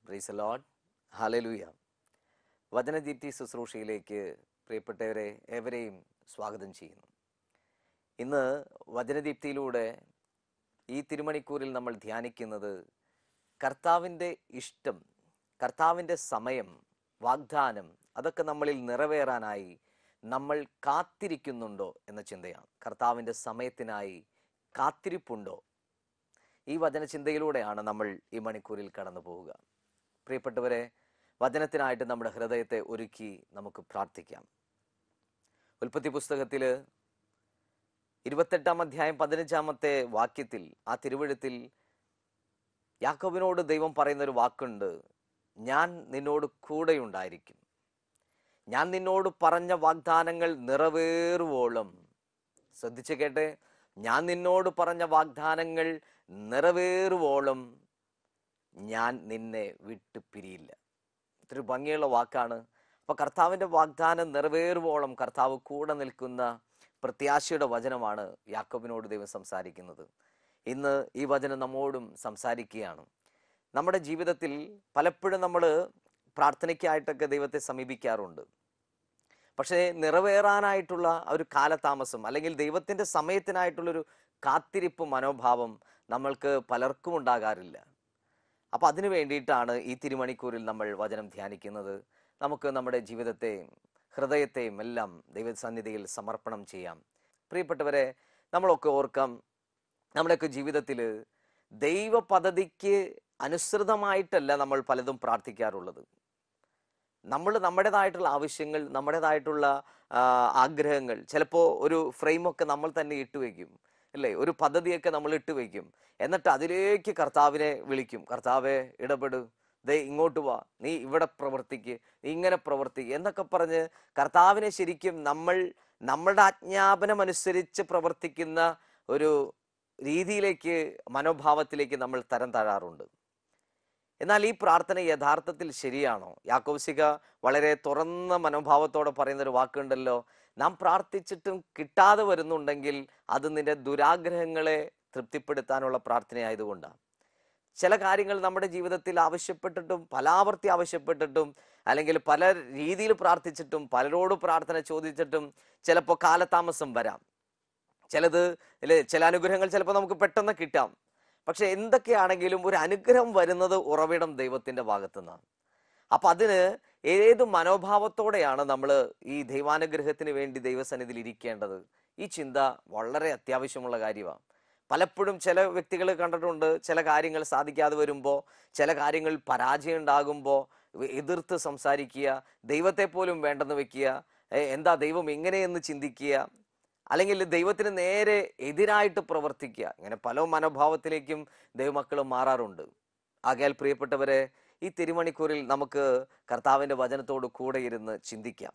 breeze Lord hallelujah വചനദീപ്തി ശുശ്രൂഷയിലേക്ക് പ്രിയപ്പെട്ടവരെ ഏവരെയും സ്വാഗതം ചെയ്യുന്നു ഇന്ന് വചനദീപ്തിയിലൂടെ ഈ തിരുമണിക്കൂറിൽ നമ്മൾ ധ്യാനിക്കുന്നത് കർത്താവിൻ്റെ ഇഷ്ടം കർത്താവിൻ്റെ സമയം വാഗ്ദാനം അതൊക്കെ നമ്മളിൽ നിറവേറാനായി നമ്മൾ കാത്തിരിക്കുന്നുണ്ടോ എന്ന ചിന്തയാണ് കർത്താവിൻ്റെ സമയത്തിനായി കാത്തിരിപ്പുണ്ടോ ഈ വചനചിന്തയിലൂടെയാണ് നമ്മൾ ഈ മണിക്കൂറിൽ കടന്നു പോവുക പ്രിയപ്പെട്ടവരെ വചനത്തിനായിട്ട് നമ്മുടെ ഹൃദയത്തെ ഒരുക്കി നമുക്ക് പ്രാർത്ഥിക്കാം ഉൽപ്പത്തി പുസ്തകത്തിൽ ഇരുപത്തെട്ടാം അധ്യായം പതിനഞ്ചാമത്തെ വാക്യത്തിൽ ആ തിരുവഴുത്തിൽ യാക്കോബിനോട് ദൈവം പറയുന്ന ഒരു വാക്കുണ്ട് ഞാൻ നിന്നോട് കൂടെയുണ്ടായിരിക്കും ഞാൻ നിന്നോട് പറഞ്ഞ വാഗ്ദാനങ്ങൾ നിറവേറുവോളം ശ്രദ്ധിച്ചു കേട്ടെ ഞാൻ നിന്നോട് പറഞ്ഞ വാഗ്ദാനങ്ങൾ നിറവേറുവോളം ഞാൻ നിന്നെ വിട്ടു പിരിയില്ല ഇതൊരു ഭംഗിയുള്ള വാക്കാണ് അപ്പൊ കർത്താവിന്റെ വാഗ്ദാനം നിറവേറുവോളം കർത്താവ് കൂടെ നിൽക്കുന്ന പ്രത്യാശയുടെ വചനമാണ് യാക്കോബിനോട് ദൈവം സംസാരിക്കുന്നത് ഇന്ന് ഈ വചനം നമ്മോടും സംസാരിക്കുകയാണ് നമ്മുടെ ജീവിതത്തിൽ പലപ്പോഴും നമ്മൾ പ്രാർത്ഥനയ്ക്കായിട്ടൊക്കെ ദൈവത്തെ സമീപിക്കാറുണ്ട് പക്ഷേ നിറവേറാനായിട്ടുള്ള ഒരു കാലതാമസം അല്ലെങ്കിൽ ദൈവത്തിൻ്റെ സമയത്തിനായിട്ടുള്ളൊരു കാത്തിരിപ്പ് മനോഭാവം നമ്മൾക്ക് പലർക്കും ഉണ്ടാകാറില്ല അപ്പം അതിനു വേണ്ടിയിട്ടാണ് ഈ തിരുമണിക്കൂറിൽ നമ്മൾ വചനം ധ്യാനിക്കുന്നത് നമുക്ക് നമ്മുടെ ജീവിതത്തെയും ഹൃദയത്തെയും എല്ലാം ദൈവസന്നിധിയിൽ സമർപ്പണം ചെയ്യാം പ്രിയപ്പെട്ടവരെ നമ്മളൊക്കെ ഓർക്കാം നമ്മുടെയൊക്കെ ജീവിതത്തിൽ ദൈവ പദ്ധതിക്ക് അനുസൃതമായിട്ടല്ല നമ്മൾ പലതും പ്രാർത്ഥിക്കാറുള്ളത് നമ്മൾ നമ്മുടേതായിട്ടുള്ള ആവശ്യങ്ങൾ നമ്മുടേതായിട്ടുള്ള ആ, ആഗ്രഹങ്ങൾ ചിലപ്പോൾ ഒരു ഫ്രെയിമൊക്കെ നമ്മൾ തന്നെ ഇട്ടുവെക്കും അല്ലേ ഒരു പദ്ധതിയൊക്കെ നമ്മൾ ഇട്ടുവെക്കും എന്നിട്ട് അതിലേക്ക് കർത്താവിനെ വിളിക്കും കർത്താവെ ഇടപെട് ദേ ഇങ്ങോട്ട് വാ നീ ഇവിടെ പ്രവർത്തിക്ക് നീ ഇങ്ങനെ പ്രവർത്തിക്ക് എന്നൊക്കെ പറഞ്ഞ് കർത്താവിനെ ശരിക്കും നമ്മൾ നമ്മളുടെ ആജ്ഞാപനം അനുസരിച്ച് പ്രവർത്തിക്കുന്ന ഒരു രീതിയിലേക്ക് മനോഭാവത്തിലേക്ക് നമ്മൾ തരം താഴാറുണ്ട് എന്നാൽ ഈ പ്രാർത്ഥന യഥാർത്ഥത്തിൽ ശരിയാണോ യാക്കോസിക വളരെ തുറന്ന മനോഭാവത്തോടെ പറയുന്ന ഒരു വാക്കുണ്ടല്ലോ നാം പ്രാർത്ഥിച്ചിട്ടും കിട്ടാതെ വരുന്നുണ്ടെങ്കിൽ അത് നിന്റെ ദുരാഗ്രഹങ്ങളെ തൃപ്തിപ്പെടുത്താനുള്ള പ്രാർത്ഥനയായതുകൊണ്ടാണ് ചില കാര്യങ്ങൾ നമ്മുടെ ജീവിതത്തിൽ ആവശ്യപ്പെട്ടിട്ടും പലാവർത്തി ആവശ്യപ്പെട്ടിട്ടും അല്ലെങ്കിൽ പല രീതിയിൽ പ്രാർത്ഥിച്ചിട്ടും പലരോട് പ്രാർത്ഥന ചോദിച്ചിട്ടും ചിലപ്പോൾ കാലതാമസം വരാം ചിലത് അല്ലെ ചില അനുഗ്രഹങ്ങൾ ചിലപ്പോൾ നമുക്ക് പെട്ടെന്ന് കിട്ടാം പക്ഷെ എന്തൊക്കെയാണെങ്കിലും ഒരു അനുഗ്രഹം വരുന്നത് ഉറവിടം ദൈവത്തിന്റെ ഭാഗത്തു നിന്നാണ് അപ്പൊ അതിന് ഏത് മനോഭാവത്തോടെയാണ് നമ്മൾ ഈ ദൈവാനുഗ്രഹത്തിന് വേണ്ടി ദൈവസന്നിധിയിൽ ഇരിക്കേണ്ടത് ഈ ചിന്ത വളരെ അത്യാവശ്യമുള്ള കാര്യമാണ് പലപ്പോഴും ചില വ്യക്തികൾ കണ്ടിട്ടുണ്ട് ചില കാര്യങ്ങൾ സാധിക്കാതെ വരുമ്പോൾ ചില കാര്യങ്ങൾ പരാജയം ഉണ്ടാകുമ്പോൾ എതിർത്ത് സംസാരിക്കുക ദൈവത്തെ പോലും വേണ്ടെന്ന് വെക്കുക ഏ, എന്താ ദൈവം എങ്ങനെയെന്ന് ചിന്തിക്കുക അല്ലെങ്കിൽ ദൈവത്തിന് നേരെ എതിരായിട്ട് പ്രവർത്തിക്കുക ഇങ്ങനെ പല മനോഭാവത്തിലേക്കും ദൈവമക്കൾ മാറാറുണ്ട് ആകയാൽ പ്രിയപ്പെട്ടവരെ ഈ തിരുമണിക്കൂറിൽ നമുക്ക് കർത്താവിൻ്റെ വചനത്തോട് കൂടെ ഇരുന്ന് ചിന്തിക്കാം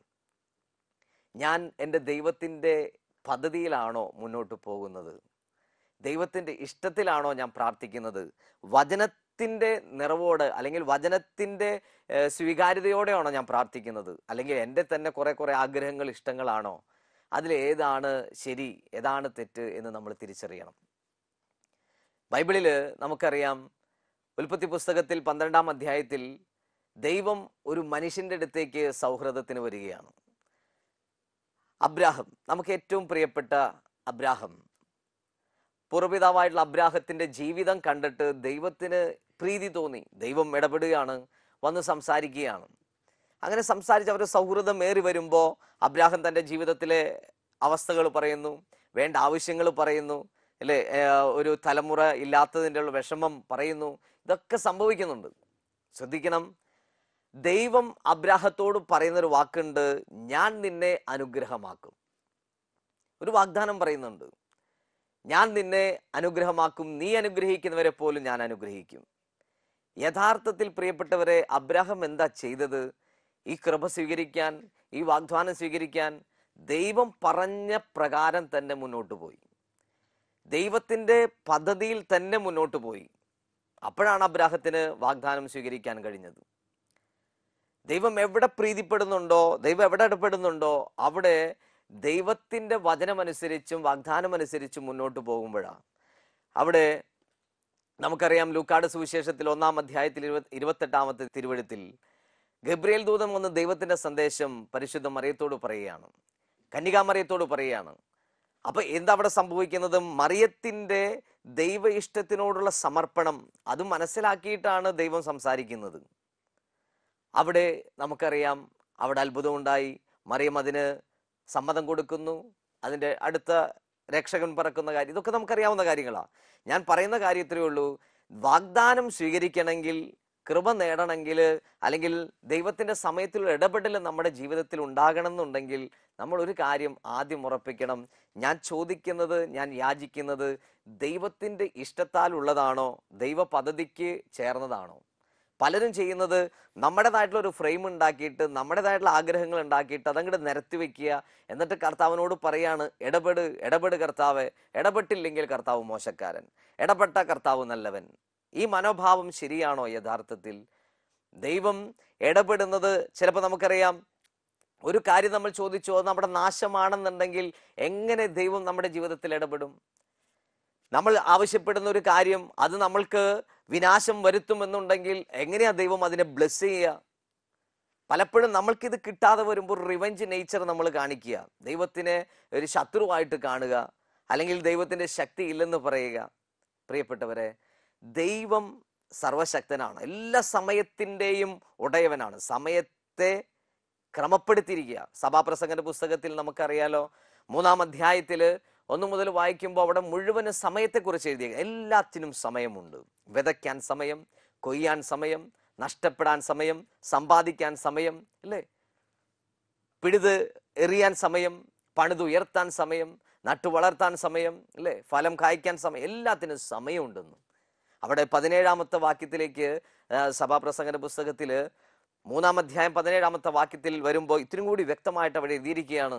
ഞാൻ എൻ്റെ ദൈവത്തിൻ്റെ പദ്ധതിയിലാണോ മുന്നോട്ട് പോകുന്നത് ദൈവത്തിൻ്റെ ഇഷ്ടത്തിലാണോ ഞാൻ പ്രാർത്ഥിക്കുന്നത് വചനത്തിൻ്റെ നിറവോട് അല്ലെങ്കിൽ വചനത്തിൻ്റെ ഏഹ്, സ്വീകാര്യതയോടെയാണോ ഞാൻ പ്രാർത്ഥിക്കുന്നത് അല്ലെങ്കിൽ എൻ്റെ തന്നെ കുറേ കുറേ ആഗ്രഹങ്ങൾ ഇഷ്ടങ്ങളാണോ അതിൽ ഏതാണ് ശരി ഏതാണ് തെറ്റ് എന്ന് നമ്മൾ തിരിച്ചറിയണം ബൈബിളിൽ നമുക്കറിയാം ഉൽപ്പത്തി പുസ്തകത്തിൽ പന്ത്രണ്ടാം അധ്യായത്തിൽ ദൈവം ഒരു മനുഷ്യന്റെ അടുത്തേക്ക് സൗഹൃദത്തിന് വരികയാണ് അബ്രാഹം നമുക്ക് ഏറ്റവും പ്രിയപ്പെട്ട അബ്രാഹം പൂർവ്വപിതാവായിട്ടുള്ള അബ്രാഹത്തിന്റെ ജീവിതം കണ്ടിട്ട് ദൈവത്തിന് പ്രീതി തോന്നി ദൈവം ഇടപെടുകയാണ് വന്ന് സംസാരിക്കുകയാണ് അങ്ങനെ സംസാരിച്ച് അവർ സൗഹൃദം ഏറി വരുമ്പോൾ അബ്രാഹം തൻ്റെ ജീവിതത്തിലെ അവസ്ഥകൾ പറയുന്നു വേണ്ട ആവശ്യങ്ങൾ പറയുന്നു അല്ലേ ഏർ ഒരു തലമുറ ഇല്ലാത്തതിൻ്റെ ഉള്ള വിഷമം പറയുന്നു ഇതൊക്കെ സംഭവിക്കുന്നുണ്ട് ശ്രദ്ധിക്കണം ദൈവം അബ്രാഹത്തോട് പറയുന്ന ഒരു വാക്കുണ്ട് ഞാൻ നിന്നെ അനുഗ്രഹമാക്കും ഒരു വാഗ്ദാനം പറയുന്നുണ്ട് ഞാൻ നിന്നെ അനുഗ്രഹമാക്കും നീ അനുഗ്രഹിക്കുന്നവരെ പോലും ഞാൻ അനുഗ്രഹിക്കും യഥാർത്ഥത്തിൽ പ്രിയപ്പെട്ടവരെ അബ്രാഹം എന്താ ചെയ്തത് ഈ കൃപ സ്വീകരിക്കാൻ ഈ വാഗ്ദാനം സ്വീകരിക്കാൻ ദൈവം പറഞ്ഞ പ്രകാരം തന്നെ മുന്നോട്ട് പോയി ദൈവത്തിന്റെ പദ്ധതിയിൽ തന്നെ മുന്നോട്ട് പോയി അപ്പോഴാണ് അബ്രാഹത്തിന് വാഗ്ദാനം സ്വീകരിക്കാൻ കഴിഞ്ഞത് ദൈവം എവിടെ പ്രീതിപ്പെടുന്നുണ്ടോ ദൈവം എവിടെ ഇടപെടുന്നുണ്ടോ അവിടെ ദൈവത്തിന്റെ വചനമനുസരിച്ചും വാഗ്ദാനം അനുസരിച്ചും മുന്നോട്ട് പോകുമ്പോഴാണ് അവിടെ നമുക്കറിയാം ലൂക്കാട് സുവിശേഷത്തിൽ ഒന്നാം അധ്യായത്തിൽ ഇരുപത് ഇരുപത്തെട്ടാമത്തെ തിരുവഴുത്തിൽ ഗബ്രിയേൽ ദൂതൻ വന്ന് ദൈവത്തിന്റെ സന്ദേശം പരിശുദ്ധ മറിയത്തോട് പറയുകയാണ് കന്യകാമറിയത്തോട് പറയുകയാണ് അപ്പൊ എന്താ അവിടെ സംഭവിക്കുന്നത് മറിയത്തിന്റെ ദൈവ ഇഷ്ടത്തിനോടുള്ള സമർപ്പണം അത് മനസ്സിലാക്കിയിട്ടാണ് ദൈവം സംസാരിക്കുന്നത് അവിടെ നമുക്കറിയാം അവിടെ അത്ഭുതം ഉണ്ടായി മറിയം അതിന് സമ്മതം കൊടുക്കുന്നു അതിൻ്റെ അടുത്ത രക്ഷകൻ പറക്കുന്ന കാര്യം ഇതൊക്കെ നമുക്കറിയാവുന്ന കാര്യങ്ങളാണ് ഞാൻ പറയുന്ന കാര്യത്തിലേ ഉള്ളൂ വാഗ്ദാനം സ്വീകരിക്കണമെങ്കിൽ കൃപ നേടണമെങ്കിൽ അല്ലെങ്കിൽ ദൈവത്തിൻ്റെ സമയത്തിലുള്ള ഇടപെടൽ നമ്മുടെ ജീവിതത്തിൽ ഉണ്ടാകണം എന്നുണ്ടെങ്കിൽ നമ്മൾ ഒരു കാര്യം ആദ്യം ഉറപ്പിക്കണം ഞാൻ ചോദിക്കുന്നത് ഞാൻ യാചിക്കുന്നത് ദൈവത്തിൻ്റെ ഇഷ്ടത്താൽ ഉള്ളതാണോ ദൈവ പദ്ധതിക്ക് ചേർന്നതാണോ പലരും ചെയ്യുന്നത് നമ്മുടേതായിട്ടുള്ള ഒരു ഫ്രെയിം ഉണ്ടാക്കിയിട്ട് നമ്മുടേതായിട്ടുള്ള ആഗ്രഹങ്ങൾ ഉണ്ടാക്കിയിട്ട് അതങ്ങോട്ട് നിരത്തി വെക്കുക എന്നിട്ട് കർത്താവിനോട് പറയാണ് ഇടപെട് ഇടപെട് കർത്താവ് ഇടപെട്ടില്ലെങ്കിൽ കർത്താവ് മോശക്കാരൻ ഇടപെട്ട കർത്താവ് നല്ലവൻ ഈ മനോഭാവം ശരിയാണോ യഥാർത്ഥത്തിൽ ദൈവം ഇടപെടുന്നത് ചിലപ്പോൾ നമുക്കറിയാം ഒരു കാര്യം നമ്മൾ ചോദിച്ചോ അത് നമ്മുടെ നാശമാണെന്നുണ്ടെങ്കിൽ എങ്ങനെ ദൈവം നമ്മുടെ ജീവിതത്തിൽ ഇടപെടും നമ്മൾ ആവശ്യപ്പെടുന്ന ഒരു കാര്യം അത് നമ്മൾക്ക് വിനാശം വരുത്തുമെന്നുണ്ടെങ്കിൽ എങ്ങനെയാ ദൈവം അതിനെ ബ്ലെസ് ചെയ്യുക പലപ്പോഴും നമ്മൾക്കിത് കിട്ടാതെ വരുമ്പോൾ റിവെഞ്ച് നേച്ചർ നമ്മൾ കാണിക്കുക ദൈവത്തിനെ ഒരു ശത്രുവായിട്ട് കാണുക അല്ലെങ്കിൽ ദൈവത്തിന്റെ ശക്തി ഇല്ലെന്ന് പറയുക പ്രിയപ്പെട്ടവരെ ദൈവം സർവശക്തനാണ് എല്ലാ സമയത്തിൻ്റെയും ഉടയവനാണ് സമയത്തെ ക്രമപ്പെടുത്തിയിരിക്കുക സഭാപ്രസംഗന്റെ പുസ്തകത്തിൽ നമുക്കറിയാലോ മൂന്നാം അധ്യായത്തിൽ ഒന്ന് മുതൽ വായിക്കുമ്പോൾ അവിടെ മുഴുവനും സമയത്തെക്കുറിച്ച് എഴുതിയ എല്ലാത്തിനും സമയമുണ്ട് വിതയ്ക്കാൻ സമയം കൊയ്യാൻ സമയം നഷ്ടപ്പെടാൻ സമയം സമ്പാദിക്കാൻ സമയം അല്ലേ പിഴുത് എറിയാൻ സമയം പണിതുയർത്താൻ സമയം നട്ടു വളർത്താൻ സമയം അല്ലേ ഫലം കായ്ക്കാൻ സമയം എല്ലാത്തിനും സമയമുണ്ടെന്ന് അവിടെ പതിനേഴാമത്തെ വാക്യത്തിലേക്ക് ആ, സഭാപ്രസംഗന്റെ പുസ്തകത്തിൽ മൂന്നാം അധ്യായം പതിനേഴാമത്തെ വാക്യത്തിൽ വരുമ്പോൾ ഇത്തിരി കൂടി വ്യക്തമായിട്ട് അവിടെ എഴുതിയിരിക്കുകയാണ്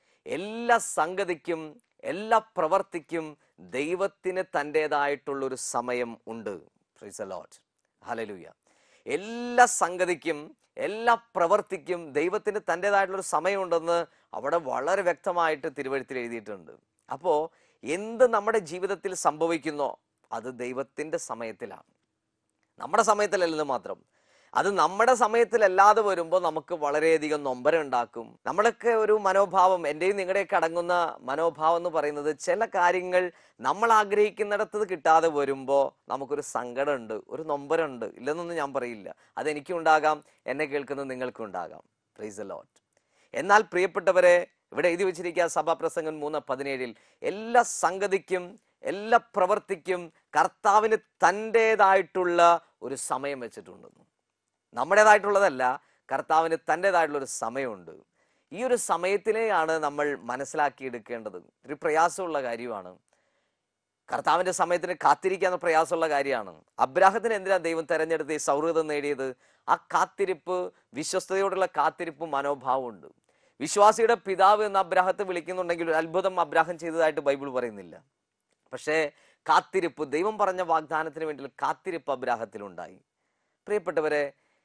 എല്ലാ സംഗതിക്കും എല്ലാ പ്രവർത്തിക്കും ദൈവത്തിന് തൻ്റെതായിട്ടുള്ള ഒരു സമയം ഉണ്ട് ലോട്ട് ഹലലുയ എല്ലാ സംഗതിക്കും എല്ലാ പ്രവർത്തിക്കും ദൈവത്തിന് തൻ്റെതായിട്ടുള്ള ഒരു സമയമുണ്ടെന്ന് അവിടെ വളരെ വ്യക്തമായിട്ട് തിരുവഴുത്തിൽ എഴുതിയിട്ടുണ്ട് അപ്പോൾ എന്ത് നമ്മുടെ ജീവിതത്തിൽ സംഭവിക്കുന്നോ അത് ദൈവത്തിൻ്റെ സമയത്തിലാണ് നമ്മുടെ സമയത്തിലല്ലെന്ന് മാത്രം അത് നമ്മുടെ സമയത്തിലല്ലാതെ വരുമ്പോൾ നമുക്ക് വളരെയധികം നൊമ്പരം ഉണ്ടാക്കും നമ്മളൊക്കെ ഒരു മനോഭാവം എൻ്റെയും നിങ്ങളുടെയൊക്കെ അടങ്ങുന്ന മനോഭാവം എന്ന് പറയുന്നത് ചില കാര്യങ്ങൾ നമ്മൾ ആഗ്രഹിക്കുന്നിടത്ത് കിട്ടാതെ വരുമ്പോൾ നമുക്കൊരു സങ്കടമുണ്ട് ഒരു നൊമ്പരമുണ്ട് ഇല്ലെന്നൊന്നും ഞാൻ പറയില്ല അതെനിക്കും ഉണ്ടാകാം എന്നെ കേൾക്കുന്ന നിങ്ങൾക്കും ഉണ്ടാകാം പ്രൈസ് ലോട്ട് എന്നാൽ പ്രിയപ്പെട്ടവരെ ഇവിടെ എഴുതി വെച്ചിരിക്കുക സഭാപ്രസംഗം മൂന്ന് പതിനേഴിൽ എല്ലാ സംഗതിക്കും എല്ലാ പ്രവർത്തിക്കും കർത്താവിന് തൻ്റെതായിട്ടുള്ള ഒരു സമയം വെച്ചിട്ടുണ്ടെന്ന് നമ്മുടേതായിട്ടുള്ളതല്ല കർത്താവിന് തൻ്റെതായിട്ടുള്ള ഒരു സമയമുണ്ട് ഈ ഒരു സമയത്തിനെയാണ് നമ്മൾ മനസ്സിലാക്കിയെടുക്കേണ്ടത് ഒരു പ്രയാസമുള്ള കാര്യമാണ് കർത്താവിന്റെ സമയത്തിന് കാത്തിരിക്കാന്ന് പ്രയാസമുള്ള കാര്യമാണ് അബ്രാഹത്തിന് എന്തിനാ ദൈവം തെരഞ്ഞെടുത്ത് ഈ സൗഹൃദം നേടിയത് ആ കാത്തിരിപ്പ് വിശ്വസ്തയോടുള്ള കാത്തിരിപ്പ് മനോഭാവമുണ്ട് വിശ്വാസിയുടെ പിതാവ് എന്ന് അബ്രാഹത്തെ വിളിക്കുന്നുണ്ടെങ്കിൽ ഒരു അത്ഭുതം അബ്രാഹം ചെയ്തതായിട്ട് ബൈബിൾ പറയുന്നില്ല പക്ഷേ കാത്തിരിപ്പ് ദൈവം പറഞ്ഞ വാഗ്ദാനത്തിന് വേണ്ടി കാത്തിരിപ്പ് അബ്രാഹത്തിലുണ്ടായി പ്രിയപ്പെട്ടവരെ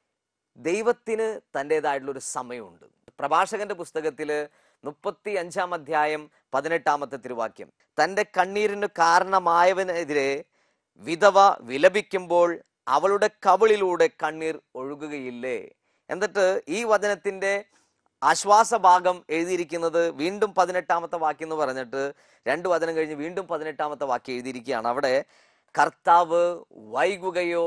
ദൈവത്തിന് തൻ്റെതായിട്ടുള്ള ഒരു സമയമുണ്ട് പ്രഭാഷകന്റെ പുസ്തകത്തിൽ മുപ്പത്തി അഞ്ചാം അധ്യായം പതിനെട്ടാമത്തെ തിരുവാക്യം തൻ്റെ കണ്ണീരിന് കാരണമായവനെതിരെ വിധവ വിലപിക്കുമ്പോൾ അവളുടെ കവിളിലൂടെ കണ്ണീർ ഒഴുകുകയില്ലേ എന്നിട്ട് ഈ വചനത്തിന്റെ ആശ്വാസഭാഗം എഴുതിയിരിക്കുന്നത് വീണ്ടും പതിനെട്ടാമത്തെ വാക്യം എന്ന് പറഞ്ഞിട്ട് രണ്ട് വചനം കഴിഞ്ഞ് വീണ്ടും പതിനെട്ടാമത്തെ വാക്യം എഴുതിയിരിക്കുകയാണ് അവിടെ കർത്താവ് വൈകുകയോ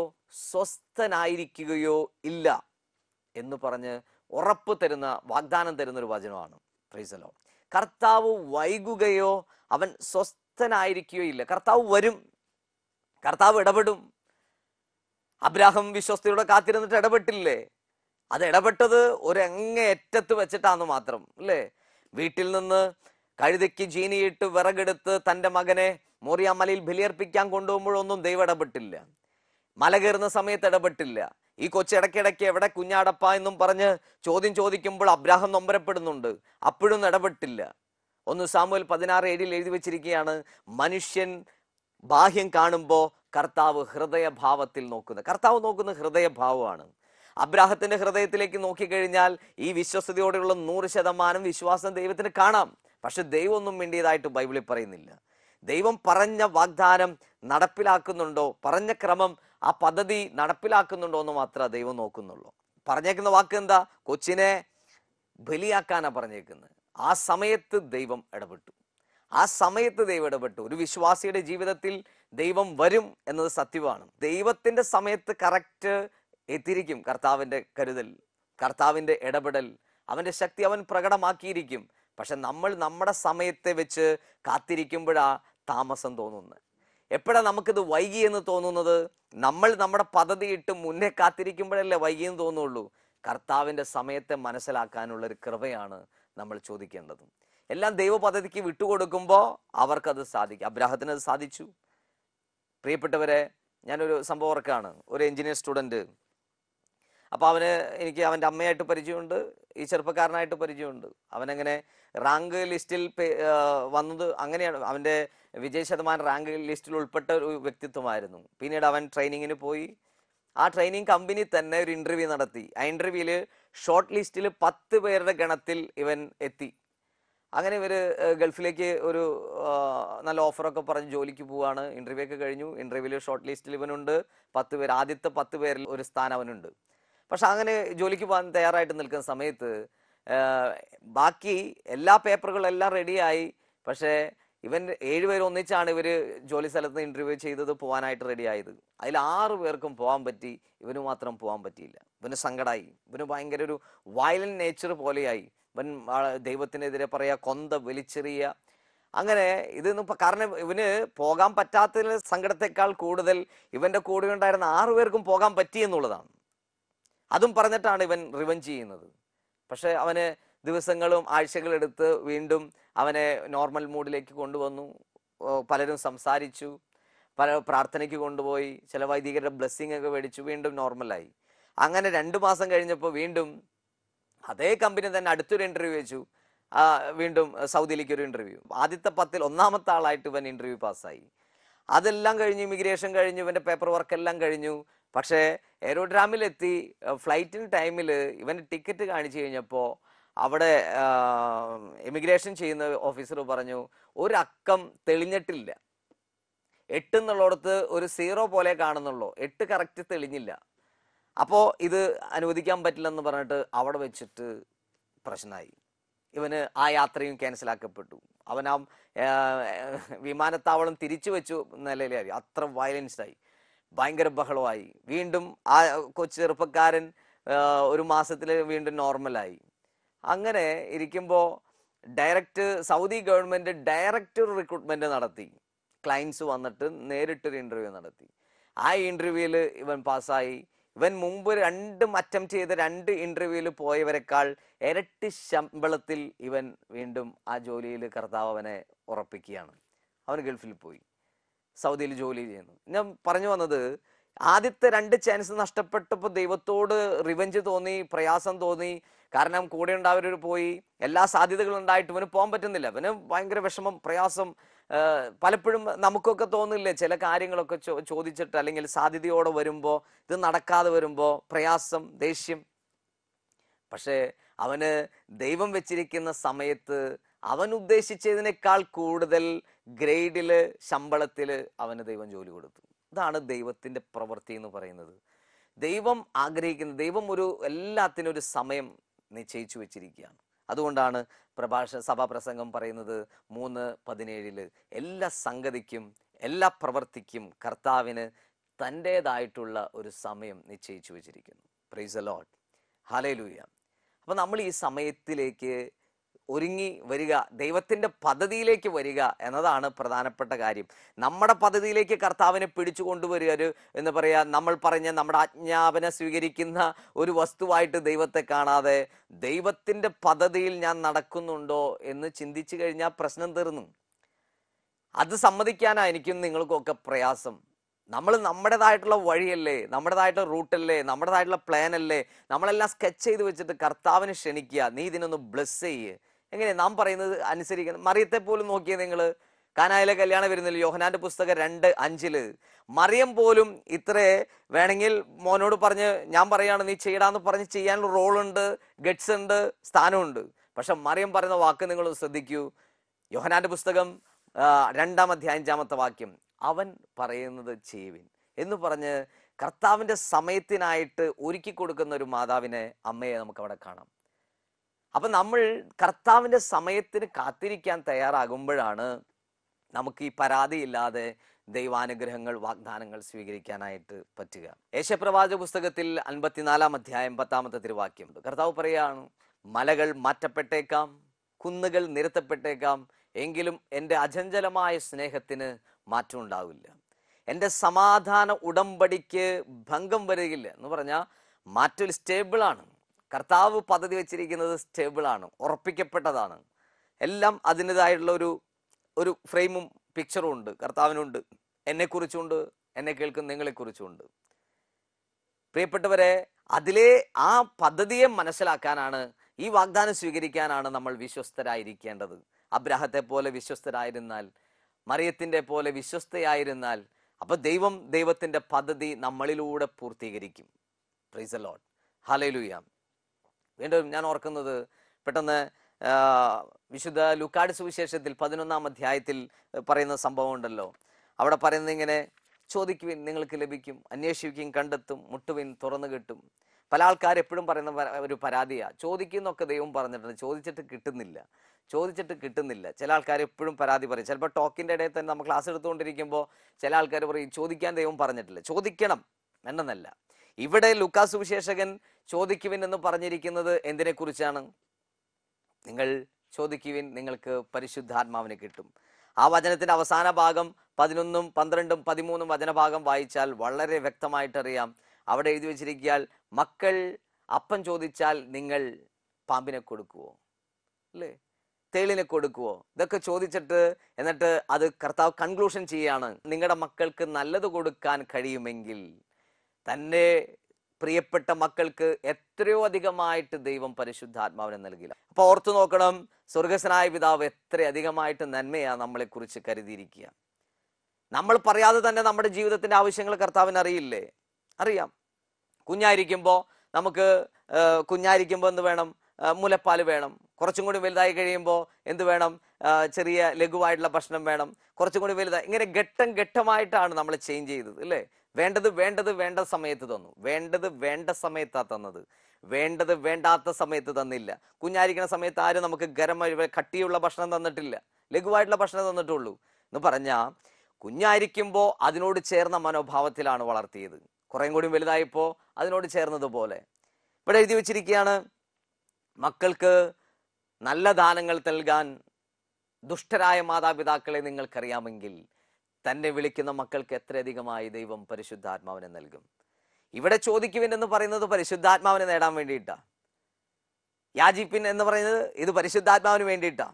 സ്വസ്ഥനായിരിക്കുകയോ ഇല്ല എന്ന് പറഞ്ഞ് ഉറപ്പ് തരുന്ന വാഗ്ദാനം തരുന്ന ഒരു വചനമാണ് പ്രൈസലോ കർത്താവ് വൈകുകയോ അവൻ സ്വസ്ഥനായിരിക്കുകയോ ഇല്ല കർത്താവ് വരും കർത്താവ് ഇടപെടും അബ്രാഹം വിശ്വസ്തയോടെ കാത്തിരുന്നിട്ട് ഇടപെട്ടില്ലേ അത് ഇടപെട്ടത് ഒരു അങ്ങേയറ്റത്ത് വെച്ചിട്ടാന്ന് മാത്രം അല്ലേ വീട്ടിൽ നിന്ന് കഴുതയ്ക്ക് ജീനിയിട്ട് വിറകെടുത്ത് തൻ്റെ മകനെ മോറിയ മലയിൽ ബലിയർപ്പിക്കാൻ കൊണ്ടുപോകുമ്പോഴൊന്നും ദൈവം ഇടപെട്ടില്ല മല കയറുന്ന സമയത്ത് ഇടപെട്ടില്ല ഈ കൊച്ചിടയ്ക്കിടയ്ക്ക് എവിടെ കുഞ്ഞാടപ്പ എന്നും പറഞ്ഞ് ചോദ്യം ചോദിക്കുമ്പോൾ അബ്രാഹം നൊമ്പരപ്പെടുന്നുണ്ട് അപ്പോഴും ഇടപെട്ടില്ല ഒന്ന് സാമുവൽ പതിനാറ് ഏഴിൽ എഴുതി വെച്ചിരിക്കുകയാണ് മനുഷ്യൻ ബാഹ്യം കാണുമ്പോൾ കർത്താവ് ഹൃദയഭാവത്തിൽ നോക്കുന്നത് കർത്താവ് നോക്കുന്ന ഹൃദയഭാവമാണ് അബ്രാഹത്തിന്റെ ഹൃദയത്തിലേക്ക് നോക്കിക്കഴിഞ്ഞാൽ ഈ വിശ്വസതയോടെയുള്ള നൂറ് ശതമാനം വിശ്വാസം ദൈവത്തിന് കാണാം പക്ഷെ ദൈവം ഒന്നും വേണ്ടിയതായിട്ട് ബൈബിളിൽ പറയുന്നില്ല ദൈവം പറഞ്ഞ വാഗ്ദാനം നടപ്പിലാക്കുന്നുണ്ടോ പറഞ്ഞ ക്രമം ആ പദ്ധതി നടപ്പിലാക്കുന്നുണ്ടോ എന്ന് മാത്രമേ ദൈവം നോക്കുന്നുള്ളൂ പറഞ്ഞേക്കുന്ന വാക്ക് എന്താ കൊച്ചിനെ ബലിയാക്കാനാ പറഞ്ഞേക്കുന്നത് ആ സമയത്ത് ദൈവം ഇടപെട്ടു ആ സമയത്ത് ദൈവം ഇടപെട്ടു ഒരു വിശ്വാസിയുടെ ജീവിതത്തിൽ ദൈവം വരും എന്നത് സത്യമാണ് ദൈവത്തിന്റെ സമയത്ത് കറക്റ്റ് എത്തിയിരിക്കും കർത്താവിന്റെ കരുതൽ കർത്താവിന്റെ ഇടപെടൽ അവന്റെ ശക്തി അവൻ പ്രകടമാക്കിയിരിക്കും പക്ഷെ നമ്മൾ നമ്മുടെ സമയത്തെ വെച്ച് കാത്തിരിക്കുമ്പോഴാ താമസം തോന്നുന്നത് എപ്പോഴാ നമുക്കിത് വൈകി എന്ന് തോന്നുന്നത് നമ്മൾ നമ്മുടെ പദ്ധതി ഇട്ട് മുന്നേ കാത്തിരിക്കുമ്പോഴല്ലേ വൈകി എന്ന് തോന്നുള്ളൂ കർത്താവിന്റെ സമയത്തെ മനസ്സിലാക്കാനുള്ള ഒരു കൃപയാണ് നമ്മൾ ചോദിക്കേണ്ടത് എല്ലാം ദൈവ പദ്ധതിക്ക് വിട്ടുകൊടുക്കുമ്പോൾ അവർക്കത് സാധിക്കും അബ്രാഹത്തിന് അത് സാധിച്ചു പ്രിയപ്പെട്ടവരെ ഞാനൊരു സംഭവം ഓർക്കാണ് ഒരു എഞ്ചിനീയർ സ്റ്റുഡൻറ്റ് അപ്പോൾ അവന് എനിക്ക് അവൻ്റെ അമ്മയായിട്ട് പരിചയമുണ്ട് ഈ ചെറുപ്പക്കാരനായിട്ട് പരിചയമുണ്ട് അവനങ്ങനെ റാങ്ക് ലിസ്റ്റിൽ പേ- ആ, വന്നത് അങ്ങനെയാണ് അവൻ്റെ വിജയ ശതമാനം റാങ്ക് ലിസ്റ്റിൽ ഉൾപ്പെട്ട ഒരു വ്യക്തിത്വമായിരുന്നു പിന്നീട് അവൻ ട്രെയിനിങ്ങിന് പോയി ആ ട്രെയിനിങ് കമ്പനി തന്നെ ഒരു ഇൻ്റർവ്യൂ നടത്തി ആ ഇൻ്റർവ്യൂവിൽ ഷോർട്ട് ലിസ്റ്റിൽ പത്ത് പേരുടെ ഗണത്തിൽ ഇവൻ എത്തി അങ്ങനെ ഇവർ ഗൾഫിലേക്ക് ഒരു ആ, നല്ല ഓഫറൊക്കെ പറഞ്ഞ് ജോലിക്ക് പോവാണ് ഇൻ്റർവ്യൂ ഒക്കെ കഴിഞ്ഞു ഇൻ്റർവ്യൂവിൽ ഷോർട്ട് ലിസ്റ്റിൽ ഇവനുണ്ട് പത്ത് പേര് ആദ്യത്തെ പത്ത് പേരിൽ ഒരു സ്ഥാനം അവനുണ്ട് പക്ഷെ അങ്ങനെ ജോലിക്ക് പോകാൻ തയ്യാറായിട്ട് നിൽക്കുന്ന സമയത്ത് ആ, ബാക്കി എല്ലാ പേപ്പറുകളും എല്ലാം റെഡിയായി പക്ഷേ ഇവൻ ഏഴുപേര് ഒന്നിച്ചാണ് ഇവർ ജോലി സ്ഥലത്ത് ഇൻ്റർവ്യൂ ചെയ്തത് പോകാനായിട്ട് റെഡിയായത് അതിൽ ആറ് പേർക്കും പോകാൻ പറ്റി ഇവന് മാത്രം പോകാൻ പറ്റിയില്ല ഇവന് സങ്കടമായി ഇവന് ഭയങ്കര ഒരു വയലന്റ് നേച്ചർ പോലെയായി ഇവൻ ആ, ദൈവത്തിനെതിരെ പറയാ കൊന്ത വലിച്ചെറിയ അങ്ങനെ ഇതൊന്നും ഇപ്പൊ കാരണം ഇവന് പോകാൻ പറ്റാത്തതിൽ സങ്കടത്തെക്കാൾ കൂടുതൽ ഇവന്റെ കൂടെ ഉണ്ടായിരുന്ന ആറു പേർക്കും പോകാൻ പറ്റി എന്നുള്ളതാണ് അതും പറഞ്ഞിട്ടാണ് ഇവൻ റിവഞ്ച് ചെയ്യുന്നത് പക്ഷെ അവന് ദിവസങ്ങളും ആഴ്ചകളെടുത്ത് വീണ്ടും അവനെ നോർമൽ മൂഡിലേക്ക് കൊണ്ടുവന്നു ഓ, പലരും സംസാരിച്ചു പല പ്രാർത്ഥനയ്ക്ക് കൊണ്ടുപോയി ചില വൈദികരുടെ ബ്ലെസ്സിങ് ഒക്കെ മേടിച്ചു വീണ്ടും നോർമലായി അങ്ങനെ രണ്ടു മാസം കഴിഞ്ഞപ്പോൾ വീണ്ടും അതേ കമ്പനി തന്നെ അടുത്തൊരു ഇന്റർവ്യൂ വെച്ചു ആ, വീണ്ടും സൗദിയിലേക്ക് ഒരു ഇന്റർവ്യൂ ആദ്യത്തെ പത്തിൽ ഒന്നാമത്തെ ആളായിട്ട് ഇവൻ ഇന്റർവ്യൂ പാസ്സായി അതെല്ലാം കഴിഞ്ഞു ഇമിഗ്രേഷൻ കഴിഞ്ഞു ഇവന്റെ പേപ്പർ വർക്ക് എല്ലാം കഴിഞ്ഞു പക്ഷേ എയറോഡ്രാമിലെത്തി ഫ്ലൈറ്റിന് ടൈമിൽ ഇവൻ ടിക്കറ്റ് കാണിച്ചു കഴിഞ്ഞപ്പോൾ അവിടെ ഇമിഗ്രേഷൻ ചെയ്യുന്ന ഓഫീസർ പറഞ്ഞു ഒരക്കം തെളിഞ്ഞിട്ടില്ല എട്ട് എന്നുള്ളിടത്ത് ഒരു സീറോ പോലെ കാണുന്നുള്ളൂ എട്ട് കറക്റ്റ് തെളിഞ്ഞില്ല അപ്പോൾ ഇത് അനുവദിക്കാൻ പറ്റില്ലെന്ന് പറഞ്ഞിട്ട് അവിടെ വെച്ചിട്ട് പ്രശ്നമായി ഇവന് ആ യാത്രയും ക്യാൻസൽ ആക്കപ്പെട്ടു അവൻ ആ ആ, വിമാനത്താവളം തിരിച്ചു വെച്ചു നിലയിലായി അത്ര വയലൻസ് ആയി ഭയങ്കര ബഹളമായി വീണ്ടും ആ കൊച്ചു ചെറുപ്പക്കാരൻ ആ, ഒരു മാസത്തിൽ വീണ്ടും നോർമലായി അങ്ങനെ ഇരിക്കുമ്പോൾ direct Saudi government direct recruitment നടത്തി ക്ലയൻസ് വന്നിട്ട് നേരിട്ടൊരു ഇന്റർവ്യൂ നടത്തി ആ ഇന്റർവ്യൂവിൽ ഇവൻ പാസ്സായി ഇവൻ മുമ്പ് രണ്ടും അറ്റംപ്റ്റ് ചെയ്ത രണ്ട് ഇന്റർവ്യൂവിൽ പോയവരെക്കാൾ ഇരട്ടി ശമ്പളത്തിൽ ഇവൻ വീണ്ടും ആ ജോലിയിൽ കർത്താവ് അവനെ ഉറപ്പിക്കുകയാണ് അവൻ ഗൾഫിൽ പോയി സൗദിയിൽ ജോലി ചെയ്യുന്നു ഞാൻ പറഞ്ഞു വന്നത് ആദ്യത്തെ രണ്ട് ചാൻസ് നഷ്ടപ്പെട്ടപ്പോൾ ദൈവത്തോട് റിവഞ്ച് തോന്നി പ്രയാസം തോന്നി കാരണം കൂടെ ഉണ്ടായവർ പോയി എല്ലാ സാധ്യതകളും ഉണ്ടായിട്ട് ഇവന് പോകാൻ പറ്റുന്നില്ല ഇവന് ഭയങ്കര വിഷമം പ്രയാസം ആ, പലപ്പോഴും നമുക്കൊക്കെ തോന്നില്ലേ ചില കാര്യങ്ങളൊക്കെ ചോ- ചോദിച്ചിട്ട് അല്ലെങ്കിൽ സാധ്യതയോടെ വരുമ്പോൾ ഇത് നടക്കാതെ വരുമ്പോൾ പ്രയാസം ദേഷ്യം പക്ഷേ അവന് ദൈവം വെച്ചിരിക്കുന്ന സമയത്ത് അവൻ ഉദ്ദേശിച്ചതിനേക്കാൾ കൂടുതൽ ഗ്രേഡില് ശമ്പളത്തില് അവന് ദൈവം ജോലി കൊടുത്തു ഇതാണ് ദൈവത്തിന്റെ പ്രവൃത്തി എന്ന് പറയുന്നത് ദൈവം ആഗ്രഹിക്കുന്ന ദൈവം ഒരു എല്ലാത്തിനും ഒരു സമയം നിശ്ചയിച്ചു വെച്ചിരിക്കുകയാണ് അതുകൊണ്ടാണ് പ്രഭാഷ സഭാപ്രസംഗം പറയുന്നത് മൂന്ന് പതിനേഴില് എല്ലാ സംഗതിക്കും എല്ലാ പ്രവൃത്തിക്കും കർത്താവിന് തൻ്റെതായിട്ടുള്ള ഒരു സമയം നിശ്ചയിച്ചു വെച്ചിരിക്കുന്നു പ്രൈസ് ലോട്ട് ഹലേലൂയ അപ്പൊ നമ്മൾ ഈ സമയത്തിലേക്ക് ഒരുങ്ങി വരിക ദൈവത്തിന്റെ പദ്ധതിയിലേക്ക് വരിക എന്നതാണ് പ്രധാനപ്പെട്ട കാര്യം നമ്മുടെ പദ്ധതിയിലേക്ക് കർത്താവിനെ പിടിച്ചു കൊണ്ടുവരിക ഒരു എന്ന് പറയാ നമ്മൾ പറഞ്ഞ നമ്മുടെ ആജ്ഞാപന സ്വീകരിക്കുന്ന ഒരു വസ്തുവായിട്ട് ദൈവത്തെ കാണാതെ ദൈവത്തിന്റെ പദ്ധതിയിൽ ഞാൻ നടക്കുന്നുണ്ടോ എന്ന് ചിന്തിച്ചു കഴിഞ്ഞാൽ പ്രശ്നം തീർന്നു അത് സമ്മതിക്കാനാ എനിക്കും നിങ്ങൾക്കും ഒക്കെ പ്രയാസം നമ്മൾ നമ്മുടേതായിട്ടുള്ള വഴിയല്ലേ നമ്മുടേതായിട്ടുള്ള റൂട്ടല്ലേ നമ്മുടേതായിട്ടുള്ള പ്ലാൻ അല്ലേ നമ്മളെല്ലാം സ്കെച്ച് ചെയ്ത് വെച്ചിട്ട് കർത്താവിനെ ക്ഷണിക്കുക നീ ഇതിനൊന്ന് ബ്ലെസ് ചെയ്യ് എങ്ങനെ നാം പറയുന്നത് അനുസരിക്കണം മറിയത്തെ പോലും നോക്കിയേ നിങ്ങൾ കാനായിലെ കല്യാണം വരുന്നില്ല യോഹനാന്റെ പുസ്തകം രണ്ട് അഞ്ചില് മറിയം പോലും ഇത്രേ വേണമെങ്കിൽ മോനോട് പറഞ്ഞ് ഞാൻ പറയാണ് നീ ചെയ്യടാന്ന് പറഞ്ഞ് ചെയ്യാനുള്ള റോളുണ്ട് ഗട്സ് ഉണ്ട് സ്ഥാനമുണ്ട് പക്ഷെ മറിയം പറയുന്ന വാക്ക് നിങ്ങൾ ശ്രദ്ധിക്കൂ യോഹനാന്റെ പുസ്തകം ആ, രണ്ടാം അധ്യായം അഞ്ചാമത്തെ വാക്യം അവൻ പറയുന്നത് ചെയ്യുവിൻ എന്ന് പറഞ്ഞ് കർത്താവിൻ്റെ സമയത്തിനായിട്ട് ഒരുക്കി കൊടുക്കുന്ന ഒരു മാതാവിനെ അമ്മയെ നമുക്ക് അവിടെ കാണാം അപ്പം നമ്മൾ കർത്താവിൻ്റെ സമയത്തിന് കാത്തിരിക്കാൻ തയ്യാറാകുമ്പോഴാണ് നമുക്ക് ഈ പരാതിയില്ലാതെ ദൈവാനുഗ്രഹങ്ങൾ വാഗ്ദാനങ്ങൾ സ്വീകരിക്കാനായിട്ട് പറ്റുക യേശപ്രവാചക പുസ്തകത്തിൽ അൻപത്തിനാലാം അധ്യായം പത്താമത്തെ തിരുവാക്യം കർത്താവ് പറയാണ് മലകൾ മാറ്റപ്പെട്ടേക്കാം കുന്നുകൾ നിരത്തപ്പെട്ടേക്കാം എങ്കിലും എൻ്റെ അചഞ്ചലമായ സ്നേഹത്തിന് മാറ്റം ഉണ്ടാവില്ല എൻ്റെ സമാധാന ഉടമ്പടിക്ക് ഭംഗം വരികയില്ല എന്ന് പറഞ്ഞാൽ മാറ്റം സ്റ്റേബിളാണ് കർത്താവ് പദ്ധതി വെച്ചിരിക്കുന്നത് സ്റ്റേബിളാണ് ഉറപ്പിക്കപ്പെട്ടതാണ് എല്ലാം അതിൻ്റെതായിട്ടുള്ള ഒരു ഒരു ഫ്രെയിമും പിക്ചറും ഉണ്ട് കർത്താവിനുണ്ട് എന്നെക്കുറിച്ചുണ്ട് എന്നെ കേൾക്കുന്ന നിങ്ങളെക്കുറിച്ചുണ്ട് പ്രിയപ്പെട്ടവരെ അതിലെ ആ പദ്ധതിയെ മനസ്സിലാക്കാനാണ് ഈ വാഗ്ദാനം സ്വീകരിക്കാനാണ് നമ്മൾ വിശ്വസ്തരായിരിക്കേണ്ടത് അബ്രാഹത്തെ പോലെ വിശ്വസ്തരായിരുന്നാൽ മറിയത്തിന്റെ പോലെ വിശ്വസ്തയായിരുന്നാൽ അപ്പൊ ദൈവം ദൈവത്തിന്റെ പദ്ധതി നമ്മളിലൂടെ പൂർത്തീകരിക്കും പ്രൈസ് ലോഡ് ഹലയിലുയ വീണ്ടും ഞാൻ ഓർക്കുന്നത് പെട്ടെന്ന് ആ, വിശുദ്ധ ലുക്കാട് സുവിശേഷത്തിൽ പതിനൊന്നാം അധ്യായത്തിൽ പറയുന്ന സംഭവം ഉണ്ടല്ലോ അവിടെ പറയുന്നത് ഇങ്ങനെ ചോദിക്കുവിൻ നിങ്ങൾക്ക് ലഭിക്കും അന്വേഷിക്കും കണ്ടെത്തും മുട്ടുവിൻ തുറന്നു കിട്ടും പല ആൾക്കാർ എപ്പോഴും പറയുന്ന പ- ഒരു പരാതിയാ ചോദിക്കുന്നൊക്കെ ദൈവം പറഞ്ഞിട്ടുണ്ട് ചോദിച്ചിട്ട് കിട്ടുന്നില്ല ചോദിച്ചിട്ട് കിട്ടുന്നില്ല ചില ആൾക്കാർ എപ്പോഴും പരാതി പറയും ചിലപ്പോൾ ടോക്കിന്റെ ഇടയിൽ തന്നെ നമ്മൾ ക്ലാസ് എടുത്തുകൊണ്ടിരിക്കുമ്പോൾ ചില ആൾക്കാർ പറയും ചോദിക്കാൻ ദൈവം പറഞ്ഞിട്ടില്ല ചോദിക്കണം എന്നെന്നല്ല ഇവിടെ ലുക്കാസ് സുവിശേഷകൻ ചോദിക്കുവിൻ എന്ന് പറഞ്ഞിരിക്കുന്നത് എന്തിനെ കുറിച്ചാണ് നിങ്ങൾ ചോദിക്കുവിൻ നിങ്ങൾക്ക് പരിശുദ്ധാത്മാവിനെ കിട്ടും ആ വചനത്തിന്റെ അവസാന ഭാഗം പതിനൊന്നും പന്ത്രണ്ടും പതിമൂന്നും വചനഭാഗം വായിച്ചാൽ വളരെ വ്യക്തമായിട്ടറിയാം അവിടെ എഴുതി വെച്ചിരിക്കാൻ മക്കൾ അപ്പം ചോദിച്ചാൽ നിങ്ങൾ പാമ്പിനെ കൊടുക്കുവോ അല്ലേ തേളിനെ കൊടുക്കുവോ ഇതൊക്കെ ചോദിച്ചിട്ട് എന്നിട്ട് അത് കർത്താവ് കൺക്ലൂഷൻ ചെയ്യാണ് നിങ്ങളുടെ മക്കൾക്ക് നല്ലത് കൊടുക്കാൻ കഴിയുമെങ്കിൽ തന്നെ പ്രിയപ്പെട്ട മക്കൾക്ക് എത്രയോ അധികമായിട്ട് ദൈവം പരിശുദ്ധാത്മാവിനെ നൽകില്ല അപ്പൊ ഓർത്തു നോക്കണം സ്വർഗസ്വനായ പിതാവ് എത്ര അധികമായിട്ട് നന്മയാ നമ്മളെ കുറിച്ച് കരുതിയിരിക്കുക നമ്മൾ പറയാതെ തന്നെ നമ്മുടെ ജീവിതത്തിന്റെ ആവശ്യങ്ങൾ കർത്താവിന് അറിയില്ലേ അറിയാം കുഞ്ഞായിരിക്കുമ്പോൾ നമുക്ക് ആ, കുഞ്ഞായിരിക്കുമ്പോൾ എന്ത് വേണം ആ, മുലപ്പാൽ വേണം കുറച്ചും കൂടി വലുതായി കഴിയുമ്പോൾ എന്ത് വേണം ആ, ചെറിയ ലഘുവായിട്ടുള്ള ഭക്ഷണം വേണം കുറച്ചും കൂടി വലുതായി ഇങ്ങനെ ഘട്ടം ഘട്ടമായിട്ടാണ് നമ്മൾ ചേഞ്ച് ചെയ്തത് അല്ലേ വേണ്ടത് വേണ്ടത് വേണ്ട സമയത്ത് തന്നു വേണ്ടത് വേണ്ട സമയത്താ തന്നത് വേണ്ടത് വേണ്ടാത്ത സമയത്ത് തന്നില്ല കുഞ്ഞായിരിക്കുന്ന സമയത്ത് ആരും നമുക്ക് ഗരം വഴി- കട്ടിയുള്ള ഭക്ഷണം തന്നിട്ടില്ല ലഘുവായിട്ടുള്ള ഭക്ഷണം തന്നിട്ടുള്ളൂ എന്ന് പറഞ്ഞാൽ കുഞ്ഞായിരിക്കുമ്പോൾ അതിനോട് ചേർന്ന മനോഭാവത്തിലാണ് വളർത്തിയത് കുറേം കൂടി വലുതായപ്പോൾ അതിനോട് ചേർന്നതുപോലെ ഇവിടെ എഴുതി വെച്ചിരിക്കുകയാണ് മക്കൾക്ക് നല്ല ദാനങ്ങൾ നൽകാൻ ദുഷ്ടരായ മാതാപിതാക്കളെ നിങ്ങൾക്കറിയാമെങ്കിൽ തന്നെ വിളിക്കുന്ന മക്കൾക്ക് എത്രയധികമായി ദൈവം പരിശുദ്ധാത്മാവിനെ നൽകും ഇവിടെ ചോദിക്കുവിൻ എന്ന് പറയുന്നത് പരിശുദ്ധാത്മാവിനെ നേടാൻ വേണ്ടിയിട്ടാ യാചിപ്പിൻ എന്ന് പറയുന്നത് ഇത് പരിശുദ്ധാത്മാവിന് വേണ്ടിയിട്ടാ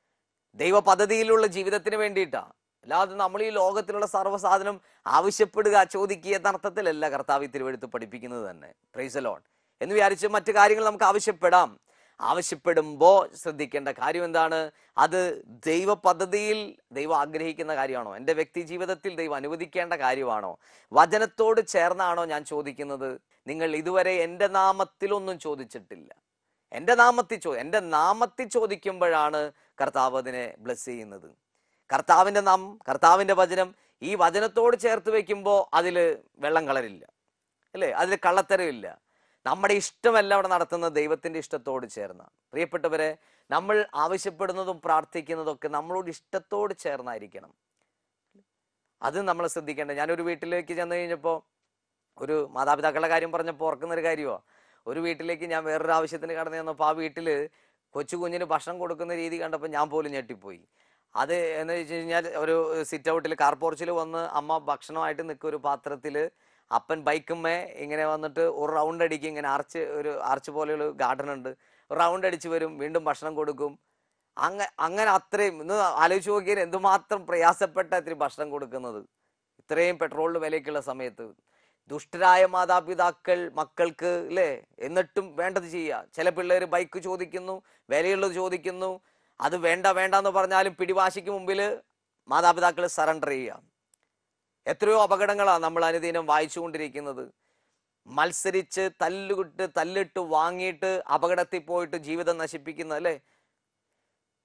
ദൈവ പദ്ധതിയിലുള്ള ജീവിതത്തിന് വേണ്ടിയിട്ടാ അല്ലാതെ നമ്മൾ ഈ ലോകത്തിലുള്ള സർവ്വസാധനം ആവശ്യപ്പെടുക ചോദിക്കുക എന്ന അർത്ഥത്തിലല്ല കർത്താവ് ഈ തിരുവെടുത്ത് പഠിപ്പിക്കുന്നത് തന്നെ പ്രൈസ് ലോൺ എന്ന് വിചാരിച്ച് മറ്റു കാര്യങ്ങൾ നമുക്ക് ആവശ്യപ്പെടാം ആവശ്യപ്പെടുമ്പോൾ ശ്രദ്ധിക്കേണ്ട കാര്യം എന്താണ് അത് ദൈവ പദ്ധതിയിൽ ദൈവം ആഗ്രഹിക്കുന്ന കാര്യമാണോ എൻ്റെ വ്യക്തി ജീവിതത്തിൽ ദൈവം അനുവദിക്കേണ്ട കാര്യമാണോ വചനത്തോട് ചേർന്നാണോ ഞാൻ ചോദിക്കുന്നത് നിങ്ങൾ ഇതുവരെ എൻ്റെ നാമത്തിലൊന്നും ചോദിച്ചിട്ടില്ല എൻ്റെ നാമത്തിൽ ചോ എൻ്റെ നാമത്തിൽ ചോദിക്കുമ്പോഴാണ് കർത്താവ് അതിനെ ബ്ലസ് ചെയ്യുന്നത് കർത്താവിൻ്റെ നാം കർത്താവിൻ്റെ വചനം ഈ വചനത്തോട് ചേർത്ത് വെക്കുമ്പോൾ അതിൽ വെള്ളം കളരില്ല അല്ലേ അതിൽ കള്ളത്തരമില്ല നമ്മുടെ ഇഷ്ടമല്ല അവിടെ നടത്തുന്നത് ദൈവത്തിന്റെ ഇഷ്ടത്തോട് ചേർന്ന പ്രിയപ്പെട്ടവരെ നമ്മൾ ആവശ്യപ്പെടുന്നതും പ്രാർത്ഥിക്കുന്നതും ഒക്കെ നമ്മളോട് ഇഷ്ടത്തോട് ചേർന്നായിരിക്കണം അത് നമ്മൾ ശ്രദ്ധിക്കേണ്ടത് ഞാനൊരു വീട്ടിലേക്ക് ചെന്ന് കഴിഞ്ഞപ്പോൾ ഒരു മാതാപിതാക്കളുടെ കാര്യം പറഞ്ഞപ്പോൾ ഓർക്കുന്ന ഒരു കാര്യമോ ഒരു വീട്ടിലേക്ക് ഞാൻ വേറൊരു ആവശ്യത്തിന് കടന്നു ചെന്നപ്പോൾ ആ വീട്ടിൽ കൊച്ചു കുഞ്ഞിന് ഭക്ഷണം കൊടുക്കുന്ന രീതി കണ്ടപ്പോൾ ഞാൻ പോലും ഞെട്ടിപ്പോയി അത് എന്ന് വെച്ച് കഴിഞ്ഞാൽ ഒരു സിറ്റ് ഔട്ടിൽ കാർ പോർച്ചിൽ വന്ന് അമ്മ ഭക്ഷണമായിട്ട് നിൽക്കും ഒരു പാത്രത്തിൽ അപ്പൻ ബൈക്കുമ്മേ ഇങ്ങനെ വന്നിട്ട് ഒരു റൗണ്ട് അടിക്കും ഇങ്ങനെ ആർച്ച് ഒരു ആർച്ച് പോലെയുള്ള ഗാർഡൻ ഉണ്ട് റൗണ്ട് അടിച്ച് വരും വീണ്ടും ഭക്ഷണം കൊടുക്കും അങ്ങ അങ്ങനെ അത്രയും ഇന്ന് ആലോചിച്ച് നോക്കിയാൽ എന്തുമാത്രം പ്രയാസപ്പെട്ട ഇത്തിരി ഭക്ഷണം കൊടുക്കുന്നത് ഇത്രയും പെട്രോളിന് വിലയ്ക്കുള്ള സമയത്ത് ദുഷ്ടരായ മാതാപിതാക്കൾ മക്കൾക്ക് അല്ലേ എന്നിട്ടും വേണ്ടത് ചെയ്യുക ചില പിള്ളേർ ബൈക്ക് ചോദിക്കുന്നു വിലയുള്ളത് ചോദിക്കുന്നു അത് വേണ്ട വേണ്ട എന്ന് പറഞ്ഞാലും പിടിവാശിക്ക് മുമ്പിൽ മാതാപിതാക്കൾ സറണ്ടർ ചെയ്യുക എത്രയോ അപകടങ്ങളാണ് നമ്മൾ അനുദിനം വായിച്ചുകൊണ്ടിരിക്കുന്നത് മത്സരിച്ച് തല്ലുകിട്ട് തല്ലിട്ട് വാങ്ങിയിട്ട് അപകടത്തിൽ പോയിട്ട് ജീവിതം നശിപ്പിക്കുന്ന അല്ലേ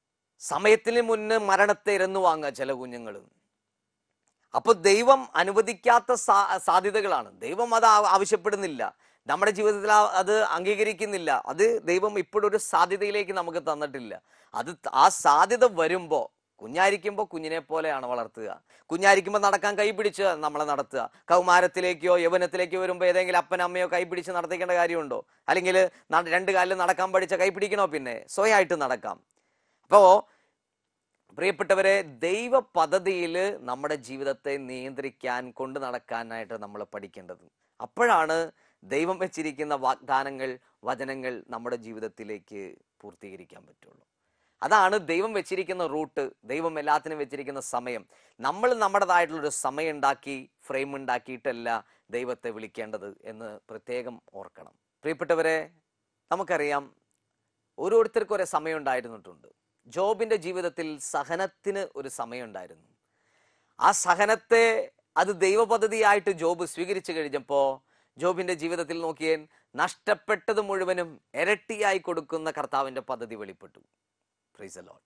സമയത്തിന് മുന്ന് മരണത്തെ ഇരന്നു വാങ്ങുക ചില കുഞ്ഞുങ്ങൾ അപ്പൊ ദൈവം അനുവദിക്കാത്ത സാ- സാധ്യതകളാണ് ദൈവം അത് ആ- ആവശ്യപ്പെടുന്നില്ല നമ്മുടെ ജീവിതത്തിൽ ആ- അത് അംഗീകരിക്കുന്നില്ല അത് ദൈവം ഇപ്പോഴൊരു സാധ്യതയിലേക്ക് നമുക്ക് തന്നിട്ടില്ല അത് ത- ആ സാധ്യത വരുമ്പോ കുഞ്ഞായിരിക്കുമ്പോൾ കുഞ്ഞിനെ പോലെയാണ് വളർത്തുക കുഞ്ഞായിരിക്കുമ്പോൾ നടക്കാൻ കൈ പിടിച്ച് നമ്മളെ നടത്തുക കൗമാരത്തിലേക്കോ യൗവനത്തിലേക്കോ വരുമ്പോൾ ഏതെങ്കിലും അപ്പനോ അമ്മയോ കൈ പിടിച്ച് നടത്തിക്കേണ്ട കാര്യമുണ്ടോ അല്ലെങ്കിൽ രണ്ട് കാലിൽ നടക്കാൻ പഠിച്ച കൈ പിടിക്കണോ പിന്നെ സ്വയമായിട്ട് നടക്കാം അപ്പോ പ്രിയപ്പെട്ടവരെ ദൈവ പദ്ധതിയിൽ നമ്മുടെ ജീവിതത്തെ നിയന്ത്രിക്കാൻ കൊണ്ടു നടക്കാനായിട്ട് നമ്മൾ പഠിക്കേണ്ടത് അപ്പോഴാണ് ദൈവം വെച്ചിരിക്കുന്ന വാഗ്ദാനങ്ങൾ വചനങ്ങൾ നമ്മുടെ ജീവിതത്തിലേക്ക് പൂർത്തീകരിക്കാൻ പറ്റുള്ളൂ അതാണ് ദൈവം വെച്ചിരിക്കുന്ന റൂട്ട് ദൈവം എല്ലാത്തിനും വെച്ചിരിക്കുന്ന സമയം നമ്മൾ നമ്മുടേതായിട്ടുള്ളൊരു സമയം ഉണ്ടാക്കി ഫ്രെയിം ഉണ്ടാക്കിയിട്ടല്ല ദൈവത്തെ വിളിക്കേണ്ടത് എന്ന് പ്രത്യേകം ഓർക്കണം പ്രിയപ്പെട്ടവരെ നമുക്കറിയാം ഓരോരുത്തർക്കും ഒരേ സമയം ഉണ്ടായിരുന്നിട്ടുണ്ട് ജോബിന്റെ ജീവിതത്തിൽ സഹനത്തിന് ഒരു സമയം ഉണ്ടായിരുന്നു ആ സഹനത്തെ അത് ദൈവപദ്ധതിയായിട്ട് ജോബ് സ്വീകരിച്ചു കഴിഞ്ഞപ്പോൾ ജോബിന്റെ ജീവിതത്തിൽ നോക്കിയാൽ നഷ്ടപ്പെട്ടത് മുഴുവനും ഇരട്ടിയായി കൊടുക്കുന്ന കർത്താവിന്റെ പദ്ധതി വെളിപ്പെട്ടു പ്രൈസ് ലോട്ട്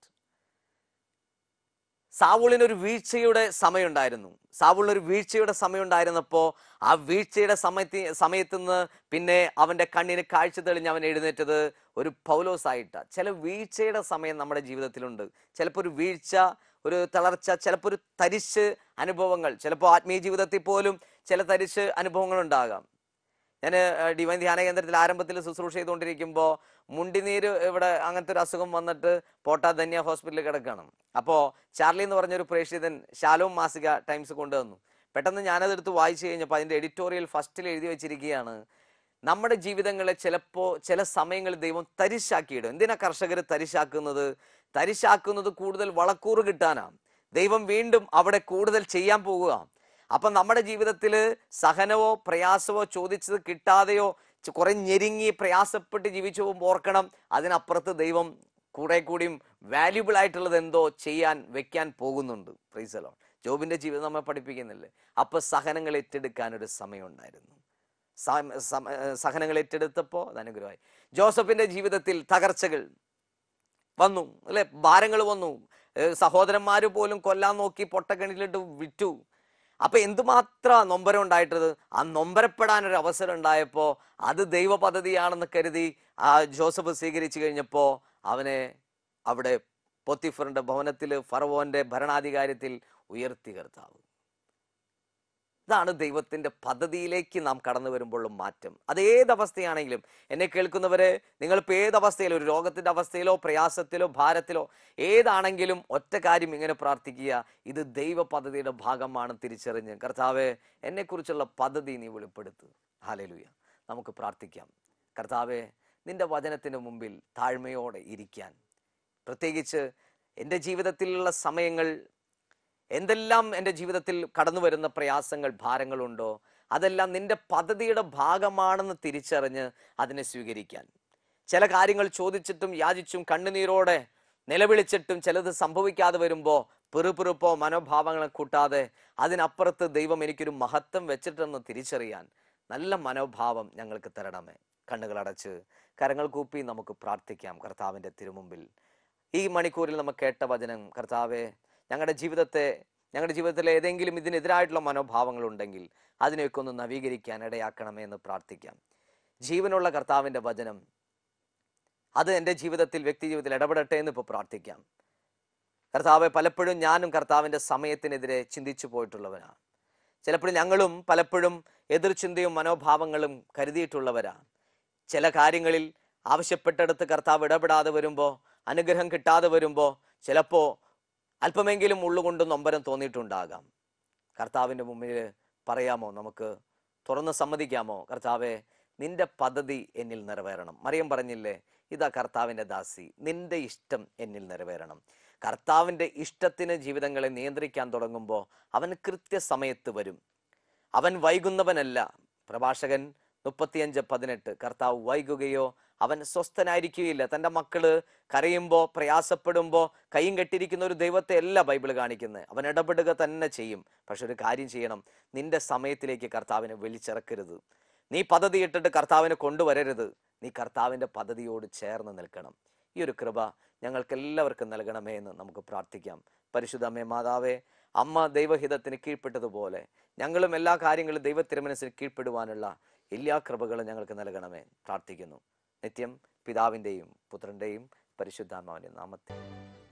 സാവൂളിന് ഒരു വീഴ്ചയുടെ സമയമുണ്ടായിരുന്നു സാവൂളിന് ഒരു വീഴ്ചയുടെ സമയം ഉണ്ടായിരുന്നപ്പോൾ ആ വീഴ്ചയുടെ സമയത്ത് സമയത്ത് നിന്ന് പിന്നെ അവന്റെ കണ്ണിന് കാഴ്ച തെളിഞ്ഞ് അവൻ എഴുന്നേറ്റത് ഒരു പൗലോസായിട്ടാണ് ചില വീഴ്ചയുടെ സമയം നമ്മുടെ ജീവിതത്തിലുണ്ട് ചിലപ്പോൾ ഒരു വീഴ്ച ഒരു തളർച്ച ചിലപ്പോൾ ഒരു തരിശ് അനുഭവങ്ങൾ ചിലപ്പോൾ ആത്മീയ ജീവിതത്തിൽ പോലും ചില തരിശ് അനുഭവങ്ങൾ ഉണ്ടാകാം ഞാൻ ഡിവൈൻ ധ്യാന കേന്ദ്രത്തിൽ ആരംഭത്തിൽ ശുശ്രൂഷ ചെയ്തുകൊണ്ടിരിക്കുമ്പോൾ മുണ്ടിനീര് ഇവിടെ അങ്ങനത്തെ ഒരു അസുഖം വന്നിട്ട് പോട്ടാ ധന്യ ഹോസ്പിറ്റലിൽ കിടക്കണം അപ്പോൾ ചാർലി എന്ന് പറഞ്ഞൊരു പ്രേക്ഷിതൻ ശാലോം മാസിക ടൈംസ് കൊണ്ടുവന്നു പെട്ടെന്ന് ഞാനതെടുത്ത് വായിച്ചു കഴിഞ്ഞപ്പോൾ അതിൻ്റെ എഡിറ്റോറിയൽ ഫസ്റ്റിൽ എഴുതി വെച്ചിരിക്കുകയാണ് നമ്മുടെ ജീവിതങ്ങളെ ചിലപ്പോൾ ചില സമയങ്ങളിൽ ദൈവം തരിശാക്കിയിടും എന്തിനാ കർഷകർ തരിശാക്കുന്നത് തരിശാക്കുന്നത് കൂടുതൽ വളക്കൂറ് കിട്ടാനാണ് ദൈവം വീണ്ടും അവിടെ കൂടുതൽ ചെയ്യാൻ പോകുക അപ്പം നമ്മുടെ ജീവിതത്തിൽ സഹനവോ പ്രയാസമോ ചോദിച്ചത് കിട്ടാതെയോ ചെ- കുറെ ഞെരുങ്ങി പ്രയാസപ്പെട്ട് ജീവിച്ചു പോകുമ്പോൾ ഓർക്കണം അതിനപ്പുറത്ത് ദൈവം കൂടെ കൂടിയും വാല്യുബിൾ ആയിട്ടുള്ളത് എന്തോ ചെയ്യാൻ വെക്കാൻ പോകുന്നുണ്ട് പ്രൈസലോ ജോബിന്റെ ജീവിതം നമ്മെ പഠിപ്പിക്കുന്നില്ലേ അപ്പൊ സഹനങ്ങൾ ഏറ്റെടുക്കാൻ ഒരു സമയം ഉണ്ടായിരുന്നു സമ- സമ- ഏർ സഹനങ്ങൾ ഏറ്റെടുത്തപ്പോൾ അത് അനുഗ്രഹമായി ജോസഫിന്റെ ജീവിതത്തിൽ തകർച്ചകൾ വന്നു അല്ലെ ഭാരങ്ങൾ വന്നു ഏർ സഹോദരന്മാര് പോലും കൊല്ലാൻ നോക്കി പൊട്ടക്കിണിലിട്ട് വിറ്റു അപ്പൊ എന്തുമാത്രം നൊമ്പരം ഉണ്ടായിട്ടത് ആ നൊമ്പരപ്പെടാൻ ഒരു അവസരം ഉണ്ടായപ്പോ അത് ദൈവ പദ്ധതിയാണെന്ന് കരുതി ആ ജോസഫ് സ്വീകരിച്ചു കഴിഞ്ഞപ്പോ അവനെ അവിടെ പൊത്തിഫറിന്റെ ഭവനത്തിൽ ഫറവോന്റെ ഭരണാധികാരത്തിൽ ഉയർത്തി കർത്താവ് ഇതാണ് ദൈവത്തിന്റെ പദ്ധതിയിലേക്ക് നാം കടന്നു വരുമ്പോഴുള്ള മാറ്റം അത് ഏത് അവസ്ഥയാണെങ്കിലും എന്നെ കേൾക്കുന്നവരെ നിങ്ങളിപ്പോൾ ഏത് അവസ്ഥയിലോ ഒരു രോഗത്തിന്റെ അവസ്ഥയിലോ പ്രയാസത്തിലോ ഭാരത്തിലോ ഏതാണെങ്കിലും ഒറ്റ കാര്യം ഇങ്ങനെ പ്രാർത്ഥിക്കുക ഇത് ദൈവ പദ്ധതിയുടെ ഭാഗമാണ് തിരിച്ചറിഞ്ഞ് കർത്താവെ എന്നെക്കുറിച്ചുള്ള പദ്ധതി നീ വെളിപ്പെടുത്തു ഹാലേലുയ നമുക്ക് പ്രാർത്ഥിക്കാം കർത്താവെ നിന്റെ വചനത്തിന് മുമ്പിൽ താഴ്മയോടെ ഇരിക്കാൻ പ്രത്യേകിച്ച് എൻ്റെ ജീവിതത്തിലുള്ള സമയങ്ങൾ എന്തെല്ലാം എൻ്റെ ജീവിതത്തിൽ കടന്നു വരുന്ന പ്രയാസങ്ങൾ ഭാരങ്ങളുണ്ടോ അതെല്ലാം നിന്റെ പദ്ധതിയുടെ ഭാഗമാണെന്ന് തിരിച്ചറിഞ്ഞ് അതിനെ സ്വീകരിക്കാൻ ചില കാര്യങ്ങൾ ചോദിച്ചിട്ടും യാചിച്ചും കണ്ണുനീരോടെ നിലവിളിച്ചിട്ടും ചിലത് സംഭവിക്കാതെ വരുമ്പോൾ പെറുപെറുപ്പോ മനോഭാവങ്ങളെ കൂട്ടാതെ അതിനപ്പുറത്ത് ദൈവം എനിക്കൊരു മഹത്വം വെച്ചിട്ടെന്ന് തിരിച്ചറിയാൻ നല്ല മനോഭാവം ഞങ്ങൾക്ക് തരണമേ കണ്ണുകൾ അടച്ച് കരങ്ങൾ കൂപ്പി നമുക്ക് പ്രാർത്ഥിക്കാം കർത്താവിൻ്റെ തിരുമുമ്പിൽ ഈ മണിക്കൂറിൽ നമുക്ക് കേട്ട വചനം കർത്താവെ ഞങ്ങളുടെ ജീവിതത്തെ ഞങ്ങളുടെ ജീവിതത്തിലെ ഏതെങ്കിലും ഇതിനെതിരായിട്ടുള്ള മനോഭാവങ്ങൾ ഉണ്ടെങ്കിൽ അതിനെയൊക്കെ ഒന്ന് നവീകരിക്കാൻ ഇടയാക്കണമേ എന്ന് പ്രാർത്ഥിക്കാം ജീവനുള്ള കർത്താവിൻ്റെ വചനം അത് എൻ്റെ ജീവിതത്തിൽ വ്യക്തി ജീവിതത്തിൽ ഇടപെടട്ടെ എന്ന് ഇപ്പോൾ പ്രാർത്ഥിക്കാം കർത്താവെ പലപ്പോഴും ഞാനും കർത്താവിൻ്റെ സമയത്തിനെതിരെ ചിന്തിച്ചു പോയിട്ടുള്ളവനാണ് ചിലപ്പോഴും ഞങ്ങളും പലപ്പോഴും എതിർചിന്തയും മനോഭാവങ്ങളും കരുതിയിട്ടുള്ളവരാണ് ചില കാര്യങ്ങളിൽ ആവശ്യപ്പെട്ടെടുത്ത് കർത്താവ് ഇടപെടാതെ വരുമ്പോൾ അനുഗ്രഹം കിട്ടാതെ വരുമ്പോൾ ചിലപ്പോൾ അല്പമെങ്കിലും ഉള്ളുകൊണ്ട് നൊമ്പരം തോന്നിയിട്ടുണ്ടാകാം കർത്താവിൻ്റെ മുമ്പിൽ പറയാമോ നമുക്ക് തുറന്ന് സമ്മതിക്കാമോ കർത്താവെ നിന്റെ പദ്ധതി എന്നിൽ നിറവേറണം മറിയം പറഞ്ഞില്ലേ ഇതാ കർത്താവിൻ്റെ ദാസി നിന്റെ ഇഷ്ടം എന്നിൽ നിറവേറണം കർത്താവിൻ്റെ ഇഷ്ടത്തിന് ജീവിതങ്ങളെ നിയന്ത്രിക്കാൻ തുടങ്ങുമ്പോൾ അവൻ കൃത്യസമയത്ത് വരും അവൻ വൈകുന്നവനല്ല പ്രഭാഷകൻ മുപ്പത്തിയഞ്ച് പതിനെട്ട് കർത്താവ് വൈകുകയോ അവൻ സ്വസ്ഥനായിരിക്കുകയില്ല തൻ്റെ മക്കള് കരയുമ്പോൾ പ്രയാസപ്പെടുമ്പോൾ കൈയും കെട്ടിരിക്കുന്ന ഒരു ദൈവത്തെ അല്ല ബൈബിൾ കാണിക്കുന്നത് അവൻ ഇടപെടുക തന്നെ ചെയ്യും പക്ഷെ ഒരു കാര്യം ചെയ്യണം നിന്റെ സമയത്തിലേക്ക് കർത്താവിനെ വലിച്ചിറക്കരുത് നീ പദ്ധതി ഇട്ടിട്ട് കർത്താവിനെ കൊണ്ടുവരരുത് നീ കർത്താവിൻ്റെ പദ്ധതിയോട് ചേർന്ന് നിൽക്കണം ഈ ഒരു കൃപ ഞങ്ങൾക്ക് എല്ലാവർക്കും നൽകണമേ എന്ന് നമുക്ക് പ്രാർത്ഥിക്കാം പരിശുദ്ധമ്മേ മാതാവേ അമ്മ ദൈവഹിതത്തിന് കീഴ്പ്പെട്ടതുപോലെ ഞങ്ങളും എല്ലാ കാര്യങ്ങളും ദൈവത്തിരുമനസ്സിന് കീഴ്പ്പെടുവാനുള്ള എല്ലാ കൃപകളും ഞങ്ങൾക്ക് നൽകണമേ പ്രാർത്ഥിക്കുന്നു നിത്യം പിതാവിൻ്റെയും പുത്രൻ്റെയും പരിശുദ്ധാത്മാവിൻ്റെ നാമത്തിൽ